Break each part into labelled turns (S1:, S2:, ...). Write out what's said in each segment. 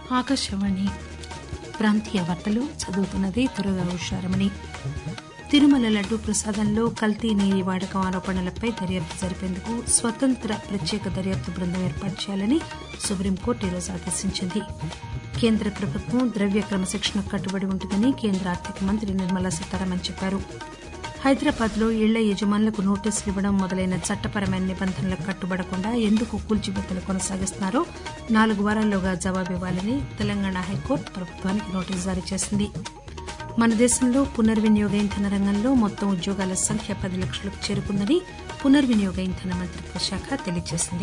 S1: ఆకాశవాణి ప్రాంతీయ వార్తలు చదువుతున్నది దుర్గా ఉషారమణి తిరుమల లడ్డూ ప్రసాదంలో కల్తీ నెయ్యి వాడకం ఆరోపణలపై దర్యాప్తు జరిపేందుకు స్వతంత్ర ప్రత్యేక దర్యాప్తు బృందం ఏర్పాటు చేయాలని సుప్రీంకోర్టు ఈరోజు ఆదేశించింది కేంద్ర ప్రభుత్వం ద్రవ్య క్రమశిక్షణకు కట్టుబడి ఉంటుందని కేంద్ర ఆర్థిక మంత్రి నిర్మలా సీతారామన్ చెప్పారు హైదరాబాద్ లో ఇళ్ల యజమానులకు నోటీసులు ఇవ్వడం మొదలైన చట్టపరమైన నిబంధనలకు కట్టుబడకుండా ఎందుకు కూల్చివేతలు కొనసాగిస్తున్నారో నాలుగు వారాల్లోగా జవాబివ్వాలని తెలంగాణ హైకోర్టు ప్రభుత్వానికి నోటీసు జారీ చేసింది మన దేశంలో పునర్వినియోగ ఇంధన రంగంలో మొత్తం ఉద్యోగాల సంఖ్య పది లక్షలకు చేరుకుందని పునర్వినియోగ ఇంధన మంత్రిత్వ శాఖ తెలియజేసింది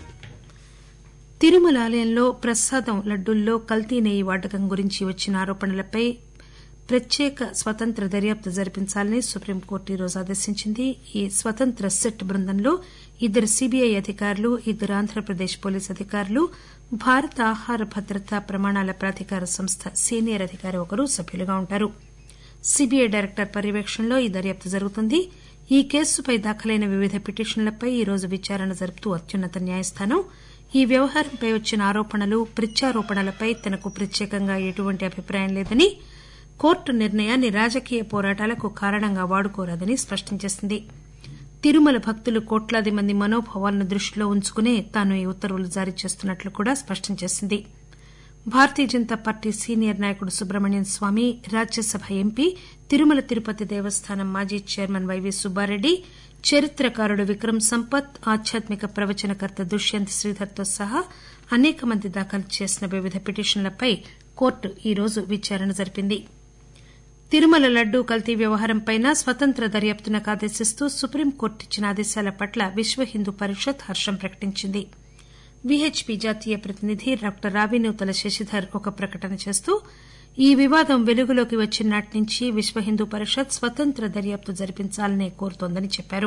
S1: తిరుమల ఆలయంలో ప్రసాదం లడ్డూల్లో కల్తీ నెయ్యి వాడకం గురించి వచ్చిన ఆరోపణలపై ప్రత్యేక స్వతంత్ర దర్యాప్తు జరిపించాలని సుప్రీంకోర్టు ఈరోజు ఆదేశించింది ఈ స్వతంత్ర సిట్ బృందంలో ఇద్దరు సీబీఐ అధికారులు ఇద్దరు ఆంధ్రప్రదేశ్ పోలీసు అధికారులు భారత ఆహార భద్రతా ప్రమాణాల ప్రాధికార సంస్థ సీనియర్ అధికారి ఒకరు సభ్యులుగా ఉంటారు సీబీఐ డైరెక్టర్ పర్యవేక్షణలో ఈ దర్యాప్తు జరుగుతుంది ఈ కేసుపై దాఖలైన వివిధ పిటిషన్లపై ఈరోజు విచారణ జరుపుతూ అత్యున్నత న్యాయస్థానం ఈ వ్యవహారంపై వచ్చిన ఆరోపణలు ప్రత్యారోపణలపై తనకు ప్రత్యేకంగా ఎటువంటి అభిప్రాయం లేదని కోర్టు నిర్ణయాన్ని రాజకీయ పోరాటాలకు కారణంగా వాడుకోరాదని స్పష్టం చేసింది తిరుమల భక్తులు కోట్లాది మంది మనోభావాలను దృష్టిలో ఉంచుకునే తాను ఈ ఉత్తర్వులు జారీ చేస్తున్నట్లు కూడా స్పష్టం చేసింది భారతీయ జనతా పార్టీ సీనియర్ నాయకుడు సుబ్రహ్మణ్యం స్వామి రాజ్యసభ ఎంపీ తిరుమల తిరుపతి దేవస్థానం మాజీ చైర్మన్ వైవీ సుబ్బారెడ్డి చరిత్రకారుడు విక్రమ్ సంపత్ ఆధ్యాత్మిక ప్రవచనకర్త దుష్యంత్ శ్రీధర్తో సహా అనేక మంది దాఖలు చేసిన వివిధ పిటిషన్లపై కోర్టు ఈరోజు విచారణ జరిపింది తిరుమల లడ్డూ కల్తీ వ్యవహారంపై స్వతంత్ర దర్యాప్తునకు ఆదేశిస్తూ సుప్రీంకోర్టు ఇచ్చిన ఆదేశాల పట్ల విశ్వ హిందూ పరిషత్ హర్షం ప్రకటించింది విహెచ్పీ జాతీయ ప్రతినిధి డాక్టర్ రావినూతల శశిధర్ ఒక ప్రకటన చేస్తూ ఈ వివాదం వెలుగులోకి వచ్చిన నాటి నుంచి విశ్వ హిందూ పరిషత్ స్వతంత్ర దర్యాప్తు జరిపించాలని కోరుతోందని చెప్పారు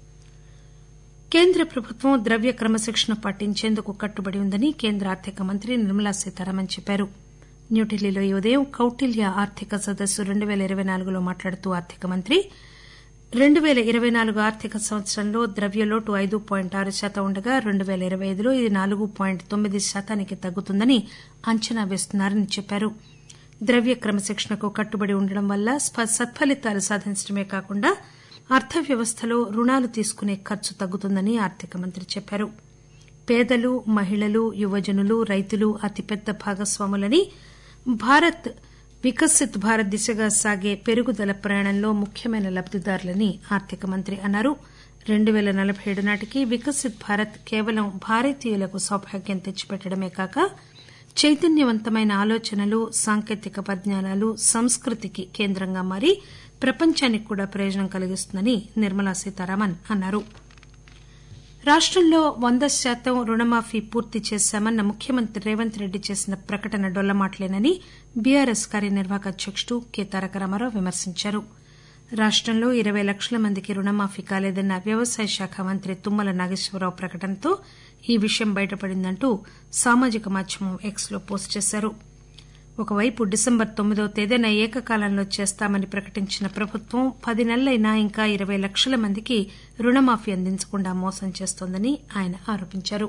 S1: కేంద్ర ప్రభుత్వం ద్రవ్య క్రమశిక్షణ పాటించేందుకు కట్టుబడి ఉందని కేంద్ర ఆర్థిక మంత్రి నిర్మలా సీతారామన్ చెప్పారు న్యూఢిల్లీలో ఈ ఉదయం కౌటిల్య ఆర్థిక సదస్సు రెండు పేల ఇరవై నాలుగులో మాట్లాడుతూ ఆర్థిక మంత్రి రెండు పేల ఇరవై నాలుగు ఆర్థిక సంవత్సరంలో ద్రవ్యలోటు ఐదు పాయింట్ ఆరు శాతం ఉండగా రెండు పేల ఇరవై ఐదులో ఇది నాలుగు పాయింట్ తొమ్మిది శాతానికి తగ్గుతుందని అంచనా వేస్తున్నారని చెప్పారు ద్రవ్య క్రమశిక్షణకు కట్టుబడి ఉండడం వల్ల సత్పలితాలు సాధించడమే కాకుండా అర్థవ్యవస్థలో రుణాలు తీసుకునే ఖర్చు తగ్గుతుందని ఆర్థిక మంత్రి చెప్పారు పేదలు మహిళలు యువజనులు రైతులు అతిపెద్ద భాగస్వాములని భారత్ వికసిత్ భారత్ దిశగా సాగే పెరుగుదల ప్రయాణంలో ముఖ్యమైన లబ్దిదారులని ఆర్థిక మంత్రి అన్నారు రెండు పేల నలబై ఏడు నాటికి వికసిత్ భారత్ కేవలం భారతీయులకు సౌభాగ్యం తెచ్చిపెట్టడమే కాక చైతన్యవంతమైన ఆలోచనలు సాంకేతిక పరిజ్ఞానాలు సంస్కృతికి కేంద్రంగా మారి ప్రపంచానికి కూడా ప్రయోజనం కలిగిస్తుందని నిర్మలా సీతారామన్ అన్నారు రాష్టంలో వంద శాతం రుణమాఫీ పూర్తి చేశామన్న ముఖ్యమంత్రి రేవంత్ రెడ్డి చేసిన ప్రకటన డొల్లమాటలేనని బీఆర్ఎస్ కార్యనిర్వాహక అధ్యకుడు కె తారక రామారావు విమర్శించారు రాష్టంలో ఇరవై లక్షల మందికి రుణమాఫీ కాలేదన్న వ్యవసాయ శాఖ మంత్రి తుమ్మల నాగేశ్వరరావు ప్రకటనతో ఈ విషయం బయటపడిందంటూ సామాజిక మాధ్యమం ఎక్స్ లో పోస్టు చేశారు ఒకవైపు డిసెంబర్ తొమ్మిదవ తేదీన ఏకకాలంలో చేస్తామని ప్రకటించిన ప్రభుత్వం పది నెలలైనా ఇంకా ఇరవై లక్షల మందికి రుణమాఫీ అందించకుండా మోసం చేస్తోందని ఆయన ఆరోపించారు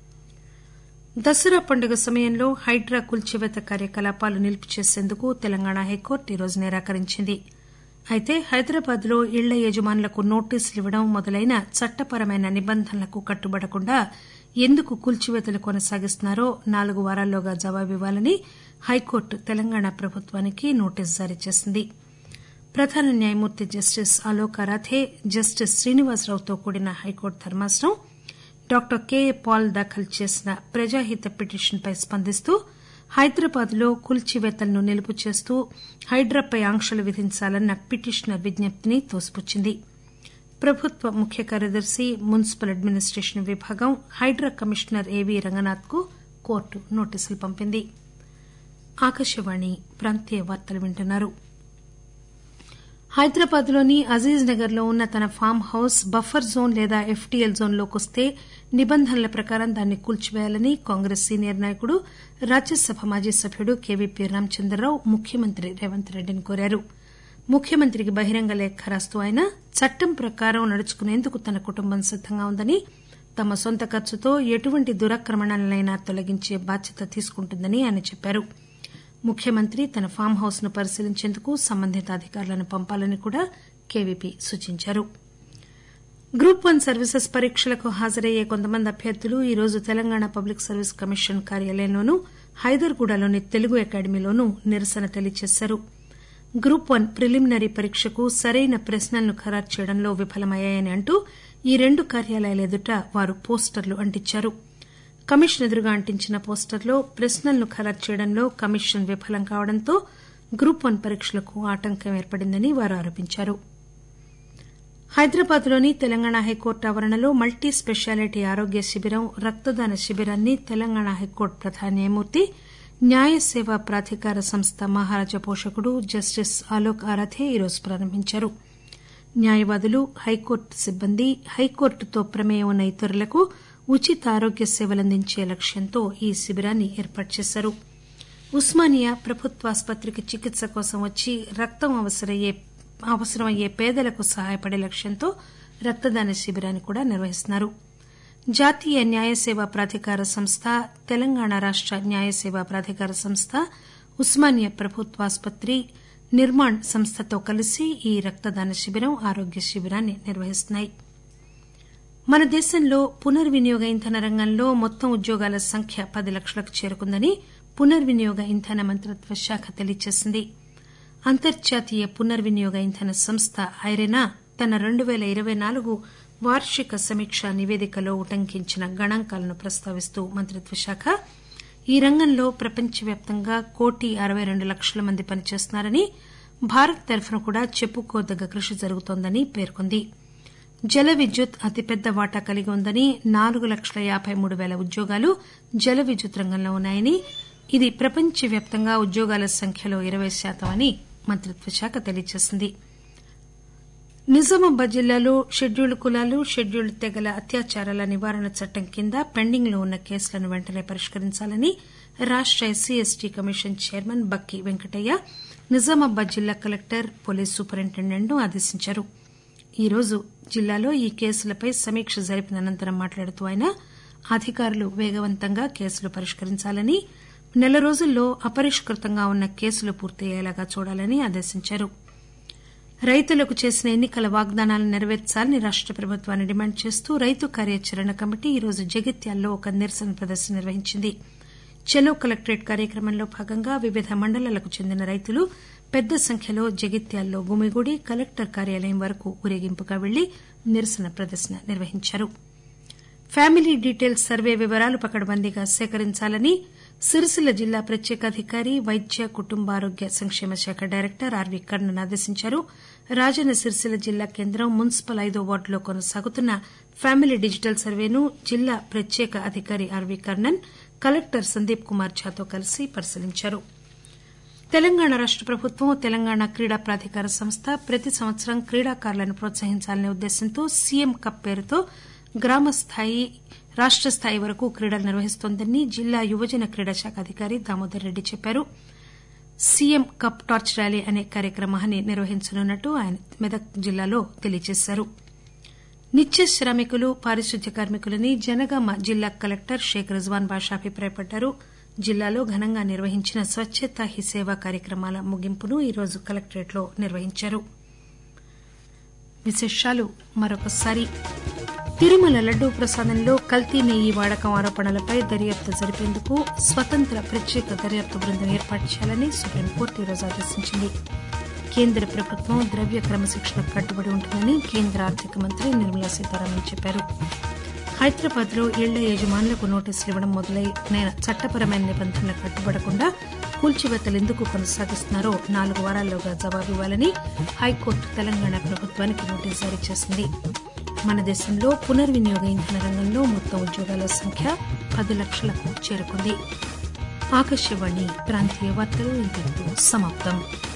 S1: దసరా పండుగ సమయంలో హైడ్రా కూల్చివేత కార్యకలాపాలు నిలుపు చేసేందుకు తెలంగాణ హైకోర్టు ఈరోజు నిరాకరించింది అయితే హైదరాబాద్ లో ఇళ్ల యజమానులకు నోటీసులు ఇవ్వడం మొదలైన చట్టపరమైన నిబంధనలకు కట్టుబడకుండా ఎందుకు కూల్చివేతలు కొనసాగిస్తున్నారో నాలుగు వారాల్లోగా జవాబివ్వాలని హైకోర్టు తెలంగాణ ప్రభుత్వానికి నోటీసు జారీ చేసింది ప్రధాన న్యాయమూర్తి జస్టిస్ అలోక్ అరాధే జస్టిస్ శ్రీనివాసరావుతో కూడిన హైకోర్టు ధర్మాసనం డాక్టర్ కెఏ పాల్ దాఖలు చేసిన ప్రజాహిత పిటిషన్పై స్పందిస్తూ హైదరాబాద్ లో కూల్చివేతలను నిలుపు చేస్తూ హైడ్రాపై ఆంక్షలు విధించాలన్న పిటిషనర్ విజ్ఞప్తిని తోసిపుచ్చింది ప్రభుత్వ ముఖ్య కార్యదర్శి మున్సిపల్ అడ్మినిస్టేషన్ విభాగం హైడ్రా కమిషనర్ ఏవీ రంగనాథ్ కు కోర్టు నోటీసులు పంపింది ఆకాశవాణి ప్రాంతీయ వార్తలు వింటున్నారు హైదరాబాద్ లోని అజీజ్ నగర్ లో ఉన్న తన ఫామ్ హౌస్ బఫర్ జోన్ లేదా ఎఫ్టీఎల్ జోన్లోకి వస్తే నిబంధనల ప్రకారం దాన్ని కూల్చివేయాలని కాంగ్రెస్ సీనియర్ నాయకుడు రాజ్యసభ మాజీ సభ్యుడు కేవీపీ రామచంద్రరావు ముఖ్యమంత్రి రేవంత్ రెడ్డిని కోరారు ముఖ్యమంత్రికి బహిరంగ లేఖ రాస్తూ ఆయన చట్టం ప్రకారం నడుచుకునేందుకు తన కుటుంబం సిద్దంగా ఉందని తమ సొంత ఖర్చుతో ఎటువంటి దురాక్రమణలనైనా తొలగించే బాధ్యత తీసుకుంటుందని ఆయన చెప్పారు ముఖ్యమంత్రి తన ఫామ్ హౌస్ ను పరిశీలించేందుకు సంబంధిత అధికారులను పంపాలని కూడా కేవీపీ సూచించారు గ్రూప్ వన్ సర్వీసెస్ పరీక్షలకు హాజరయ్యే కొంతమంది అభ్యర్థులు ఈ రోజు తెలంగాణ పబ్లిక్ సర్వీస్ కమిషన్ కార్యాలయంలోనూ హైదర్గూడలోని తెలుగు అకాడమీలోనూ నిరసన తెలియజేశారు గ్రూప్ వన్ ప్రిలిమినరీ పరీక్షకు సరైన ప్రశ్నలను ఖరారు చేయడంలో విఫలమయ్యాయని అంటూ ఈ రెండు కార్యాలయాల ఎదుట వారు పోస్టర్లు అంటించారు కమిషన్ ఎదురుగా అంటించిన పోస్టర్లో ప్రశ్నలను ఖరారు చేయడంలో కమిషన్ విఫలం కావడంతో గ్రూప్ వన్ పరీక్షలకు ఆటంకం ఏర్పడిందని వారు ఆరోపించారు హైదరాబాద్ లోని తెలంగాణ హైకోర్టు ఆవరణలో మల్టీ స్పెషాలిటీ ఆరోగ్య శిబిరం రక్తదాన శిబిరాన్ని తెలంగాణ హైకోర్టు ప్రధాన న్యాయమూర్తి న్యాయ సేవా ప్రాధికార సంస్థ మహారాజా పోషకుడు జస్టిస్ ఆలోక్ ఆరాధే ఈరోజు ప్రారంభించారు న్యాయవాదులు హైకోర్టు సిబ్బంది హైకోర్టుతో ప్రమేయం ఉన్న ఇతరులకు ఉచిత ఆరోగ్య సేవలందించే లక్ష్యంతో ఈ శిబిరాన్ని ఏర్పాటు చేశారు ఉస్మానియా ప్రభుత్వాసుపత్రికి చికిత్స కోసం వచ్చి రక్తం అవసరమయ్యే పేదలకు సహాయపడే లక్ష్యంతో రక్తదాన శిబిరాన్ని కూడా నిర్వహిస్తున్నారు జాతీయ న్యాయ సేవా ప్రాధికార సంస్థ తెలంగాణ రాష్ట న్యాయ సేవా ప్రాధికార సంస్థ ఉస్మానియా ప్రభుత్వాసుపత్రి నిర్మాణ్ సంస్థతో కలిసి ఈ రక్తదాన శిబిరం ఆరోగ్య శిబిరాన్ని నిర్వహిస్తున్నాయి మన దేశంలో పునర్వినియోగ ఇంధన రంగంలో మొత్తం ఉద్యోగాల సంఖ్య పది లక్షలకు చేరుకుందని పునర్వినియోగ ఇంధన మంత్రిత్వ శాఖ తెలియజేసింది అంతర్జాతీయ పునర్వినియోగ ఇంధన సంస్థ ఐరెనా తన రెండు పేల ఇరవై నాలుగు వార్షిక సమీక్షా నివేదికలో ఉటంకించిన గణాంకాలను ప్రస్తావిస్తూ మంత్రిత్వ శాఖ ఈ రంగంలో ప్రపంచవ్యాప్తంగా కోటి అరవై రెండు లక్షల మంది పనిచేస్తున్నారని భారత్ తరఫున కూడా చెప్పుకోదగ్గ కృషి జరుగుతోందని పేర్కొంది జల విద్యుత్ అతిపెద్ద వాటా కలిగి ఉందని నాలుగు లక్షల యాబై మూడు పేల ఉద్యోగాలు జల విద్యుత్ రంగంలో ఉన్నాయని ఇది ప్రపంచవ్యాప్తంగా ఉద్యోగాల సంఖ్యలో ఇరవై శాతం అని మంత్రిత్వ శాఖ తెలియజేసింది నిజామాబాద్ జిల్లాలో షెడ్యూల్డ్ కులాలు షెడ్యూల్డ్ తెగల అత్యాచారాల నివారణ చట్టం కింద పెండింగ్ లో ఉన్న కేసులను వెంటనే పరిష్కరించాలని రాష్ట SC ST commission chairman Bakki Venkataiah Nizamabad జిల్లా కలెక్టర్ పోలీస్ సూపరింటెండెంట్ ను ఆదేశించారు ఈ రోజు జిల్లాలో ఈ కేసులపై సమీక్ష జరిపిన అనంతరం మాట్లాడుతూ ఆయన అధికారులు వేగవంతంగా కేసులు పరిష్కరించాలని నెల రోజుల్లో అపరిష్కృతంగా ఉన్న కేసులు పూర్తయ్యేలాగా చూడాలని ఆదేశించారు రైతులకు చేసిన ఎన్నికల వాగ్దానాలను నెరవేర్చాలని రాష్ట ప్రభుత్వాన్ని డిమాండ్ చేస్తూ రైతు కార్యాచరణ కమిటీ ఈరోజు జగిత్యాల్లో ఒక నిరసన ప్రదర్శన నిర్వహించింది చలో కలెక్టరేట్ కార్యక్రమంలో భాగంగా వివిధ మండలాలకు చెందిన రైతులు పెద్ద సంఖ్యలో జగిత్యాల్లో గుమిగూడి కలెక్టర్ కార్యాలయం వరకు ఊరేగింపుగా వెళ్లి నిరసన ప్రదర్శన నిర్వహించారు ఫ్యామిలీ డీటెయిల్స్ సర్వే వివరాలు పకడ్బందీగా సేకరించాలని సిరిసిల్ల జిల్లా ప్రత్యేకాధికారి వైద్య కుటుంబారోగ్య సంక్షేమ శాఖ డైరెక్టర్ ఆర్వీ కర్ణన్ ఆదేశించారు రాజన్న సిరిసిల్ల జిల్లా కేంద్రం మున్సిపల్ ఐదో వార్డులో కొనసాగుతున్న ఫ్యామిలీ డిజిటల్ సర్వేను జిల్లా ప్రత్యేక అధికారి ఆర్వీ కర్ణన్ కలెక్టర్ సందీప్ కుమార్ ఝాతో కలిసి పరిశీలించారు తెలంగాణ రాష్ట ప్రభుత్వం తెలంగాణ క్రీడా ప్రాధికార సంస్థ ప్రతి సంవత్సరం క్రీడాకారులను ప్రోత్సహించాలనే ఉద్దేశంతో సీఎం కప్ పేరుతో గ్రామ స్థాయి రాష్ట స్థాయి వరకు క్రీడలు నిర్వహిస్తోందని జిల్లా యువజన క్రీడా శాఖ అధికారి దామోదర్ రెడ్డి చెప్పారు సీఎం కప్ టార్చ్ ర్యాలీ అనే కార్యక్రమాన్ని నిర్వహించనున్నట్టు ఆయన మెదక్ జిల్లాలో తెలియజేశారు నిత్య శ్రామికులు పారిశుద్ధ్య కార్మికులని జనగామ జిల్లా కలెక్టర్ షేక్ రిజ్వాన్ బాషా అభిప్రాయపడ్డారు జిల్లాలో ఘనంగా నిర్వహించిన స్వచ్చతా హీ సేవ కార్యక్రమాల ముగింపును ఈరోజు కలెక్టరేట్లో నిర్వహించారు విశేషాలు మరొకసారి తిరుమల లడ్డూ ప్రసాదంలో కల్తీ నెయ్యి వాడకం ఆరోపణలపై దర్యాప్తు జరిపేందుకు స్వతంత్ర ప్రత్యేక దర్యాప్తు బృందం ఏర్పాటు చేయాలని సుప్రీంకోర్టు ఈరోజు ఆదేశించింది కేంద్ర ప్రభుత్వం ద్రవ్య క్రమశిక్షణకు కట్టుబడి ఉంటుందని కేంద్ర ఆర్థిక మంత్రి నిర్మలా సీతారామన్ చెప్పారు హైదరాబాద్ లో ఇళ్ల యజమానులకు నోటీసులు ఇవ్వడం మొదలైన చట్టపరమైన నిబంధనలకు కట్టుబడకుండా కూల్చివేతలు ఎందుకు కొనసాగిస్తున్నారో నాలుగు వారాల్లోగా జవాబివ్వాలని హైకోర్టు తెలంగాణ ప్రభుత్వానికి నోటీసు జారీ చేసింది మన దేశంలో పునర్వినియోగ ఇంధన రంగంలో మొత్తం ఉద్యోగాల సంఖ్య పది లక్షలకు చేరుకుంది ఆకాశవాణి ప్రాంతీయ వార్తలు ఇంతటితో సమాప్తం